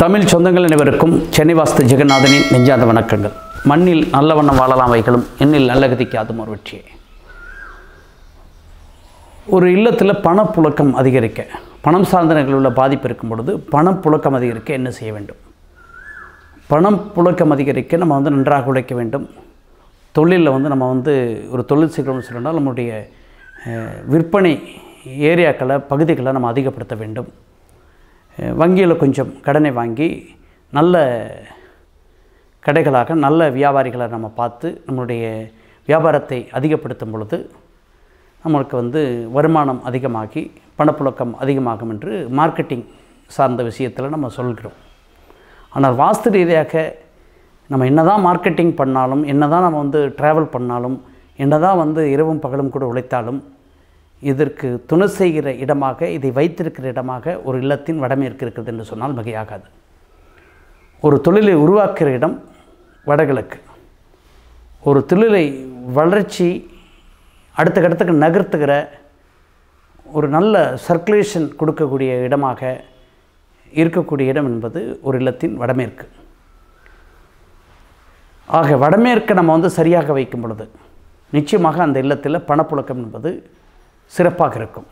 தமிழ் சொந்தங்கள் அனைவருக்கும் சென்னை வாஸ்து ஜெகநாதனின் நெஞ்சாத வணக்கங்கள் மண்ணில் நல்ல வண்ணம் வாழலாம் வைகளும் எண்ணில் நல்ல கதிக்கு அதுவும் ஒரு வெற்றியே ஒரு இல்லத்தில் பணப்புழக்கம் அதிகரிக்க பணம் சார்ந்த நிலையில் உள்ள பாதிப்பு இருக்கும் பொழுது பணப்புழக்கம் அதிகரிக்க என்ன செய்ய வேண்டும் பணம் புழக்கம் அதிகரிக்க நம்ம வந்து நன்றாக உழைக்க வேண்டும் தொழிலில் வந்து நம்ம வந்து ஒரு தொழில் செய்கிறோம்னு சொன்னால் நம்மளுடைய அஹ், விற்பனை ஏரியாக்களை பகுதிகளை நம்ம அதிகப்படுத்த வேண்டும் வங்கியில் கொஞ்சம் கடனை வாங்கி நல்ல கடைகளாக நல்ல வியாபாரிகளை நம்ம பார்த்து நம்மளுடைய வியாபாரத்தை அதிகப்படுத்தும் பொழுது நம்மளுக்கு வந்து வருமானம் அதிகமாகி பணப்புழக்கம் அதிகமாகும் என்று மார்க்கெட்டிங் சார்ந்த விஷயத்தில் நம்ம சொல்கிறோம் ஆனால் வாஸ்து ரீதியாக நம்ம என்ன தான் மார்க்கெட்டிங் பண்ணாலும் என்ன தான் நம்ம வந்து ட்ராவல் பண்ணாலும் என்ன தான் வந்து இரவும் பகலும் கூட உழைத்தாலும் இதற்கு துணை செய்கிற இடமாக இதை வைத்திருக்கிற இடமாக ஒரு இல்லத்தின் வடமேற்கு இருக்கிறது என்று சொன்னால் மிகையாகாது ஒரு தொழிலை உருவாக்குகிற இடம் வடகிழக்கு ஒரு தொழிலை வளர்ச்சி அடுத்த கட்டத்துக்கு நகர்த்துகிற ஒரு நல்ல சர்க்குலேஷன் கொடுக்கக்கூடிய இடமாக இருக்கக்கூடிய இடம் என்பது ஒரு இல்லத்தின் வடமேற்கு ஆக வடமேற்கை நம்ம வந்து சரியாக வைக்கும் பொழுது நிச்சயமாக அந்த இல்லத்தில் பணப்புழக்கம் என்பது சிறப்பாக இருக்கும்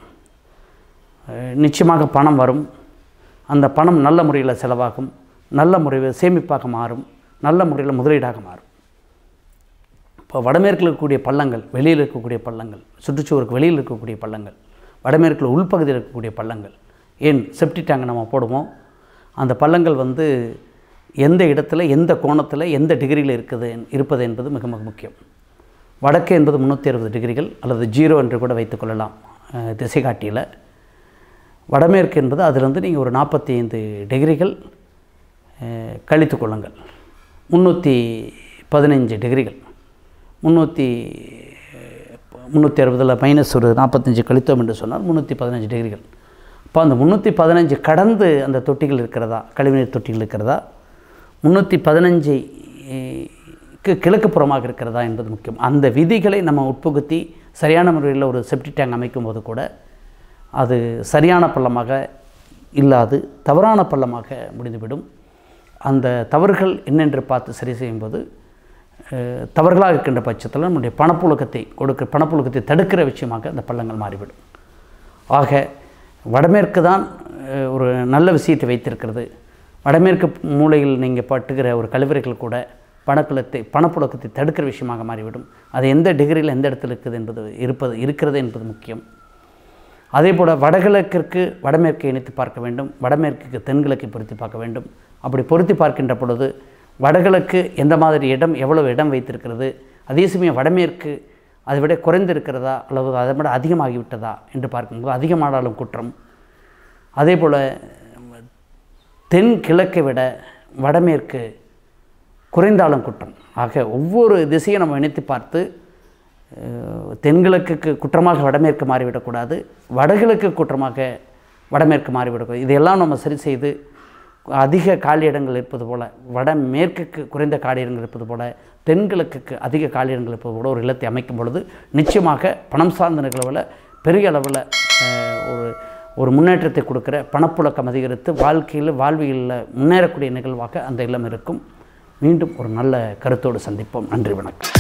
அஹ் நிச்சயமாக பணம் வரும் அந்த பணம் நல்ல முறையில் செலவாகும் நல்ல முறையில் சேமிப்பாக மாறும் நல்ல முறையில் முதலீடாக மாறும் இப்போ வடமேற்கில் இருக்கக்கூடிய பள்ளங்கள் வெளியில் இருக்கக்கூடிய பள்ளங்கள் சுற்றுச்சுவருக்கு வெளியில் இருக்கக்கூடிய பள்ளங்கள் வடமேற்கில் உள்பகுதியில் இருக்கக்கூடிய பள்ளங்கள் ஏன் செப்டி டேங்க் நம்ம போடுவோம் அந்த பள்ளங்கள் வந்து எந்த இடத்துல எந்த கோணத்தில் எந்த டிகிரியில் இருக்குது இருப்பது என்பது மிக மிக முக்கியம் வடக்கு என்பது முந்நூற்றி அறுபது டிகிரிகள் அல்லது ஜீரோ என்று கூட வைத்துக்கொள்ளலாம் அஹ், திசைகாட்டியில் வடமேற்கு என்பது அதிலிருந்து நீங்கள் ஒரு நாற்பத்தி ஐந்து டிகிரிகள் அஹ், கழித்து கொள்ளுங்கள் முந்நூற்றி பதினஞ்சு டிகிரிகள் முந்நூற்றி முந்நூற்றி அறுபதில் மைனஸ் ஒரு நாற்பத்தஞ்சு கழித்தோம் என்று சொன்னால் முந்நூற்றி பதினஞ்சு டிகிரிகள் அப்போ அந்த முந்நூற்றி பதினஞ்சு கடந்து அந்த தொட்டிகள் இருக்கிறதா கழிவுநீர் தொட்டிகள் இருக்கிறதா முந்நூற்றி பதினஞ்சு க்கு கிழக்கு புறமாக இருக்கிறதா என்பது முக்கியம் அந்த விதிகளை நம்ம உட்புகுத்தி சரியான முறையில் ஒரு செப்டி டேங்க் அமைக்கும் போது கூட அது சரியான பள்ளமாக இல்லாது தவறான பள்ளமாக முடிந்துவிடும் அந்த தவறுகள் என்னென்று பார்த்து சரி செய்யும்போது அஹ், தவறுகளாக இருக்கின்ற பட்சத்தில் நம்முடைய பணப்புழக்கத்தை கொடுக்க பணப்புழக்கத்தை தடுக்கிற விஷயமாக அந்த பள்ளங்கள் மாறிவிடும் ஆக வடமேற்கு தான் அஹ், ஒரு நல்ல விஷயத்தை வைத்திருக்கிறது வடமேற்கு மூலையில் நீங்கள் பட்டுகிற ஒரு கழிவறைகள் கூட பணக்குலத்தை பணப்புழக்கத்தை தடுக்கிற விஷயமாக மாறிவிடும் அது எந்த டிகிரியில் எந்த இடத்துல இருக்குது என்பது இருப்பது இருக்கிறது என்பது முக்கியம் அதே போல் வடகிழக்கிற்கு வடமேற்கை இணைத்து பார்க்க வேண்டும் வடமேற்குக்கு தென்கிழக்கை பொருத்தி பார்க்க வேண்டும் அப்படி பொருத்தி பார்க்கின்ற பொழுது வடகிழக்கு எந்த மாதிரி இடம் எவ்வளவு இடம் வைத்திருக்கிறது அதே சமயம் வடமேற்கு அதை விட குறைந்திருக்கிறதா அல்லது அதை விட அதிகமாகிவிட்டதா என்று பார்க்கும்போது அதிகமானாலும் குற்றம் அதே போல் தென் கிழக்கை விட வடமேற்கு குறைந்தாலும் குற்றம் ஆக ஒவ்வொரு திசையும் நம்ம இணைத்து பார்த்து அஹ், தென்கிழக்குக்கு குற்றமாக வடமேற்கு மாறிவிடக்கூடாது வடகிழக்கு குற்றமாக வடமேற்கு மாறிவிடக்கூடாது இதையெல்லாம் நம்ம சரி செய்து அதிக காலியிடங்கள் இருப்பது போல் வடமேற்குக்கு குறைந்த காலியிடங்கள் இருப்பது போல் தென்கிழக்குக்கு அதிக காலியிடங்கள் இருப்பது போல ஒரு இல்லத்தை அமைக்கும் பொழுது நிச்சயமாக பணம் சார்ந்த நிகழ்வில் பெரிய அளவில் அஹ், ஒரு ஒரு முன்னேற்றத்தை கொடுக்குற பணப்புழக்கம் அதிகரித்து வாழ்க்கையில் வாழ்வியலில் முன்னேறக்கூடிய நிகழ்வாக அந்த இல்லம் இருக்கும் மீண்டும் ஒரு நல்ல கருத்தோடு சந்திப்போம் நன்றி வணக்கம்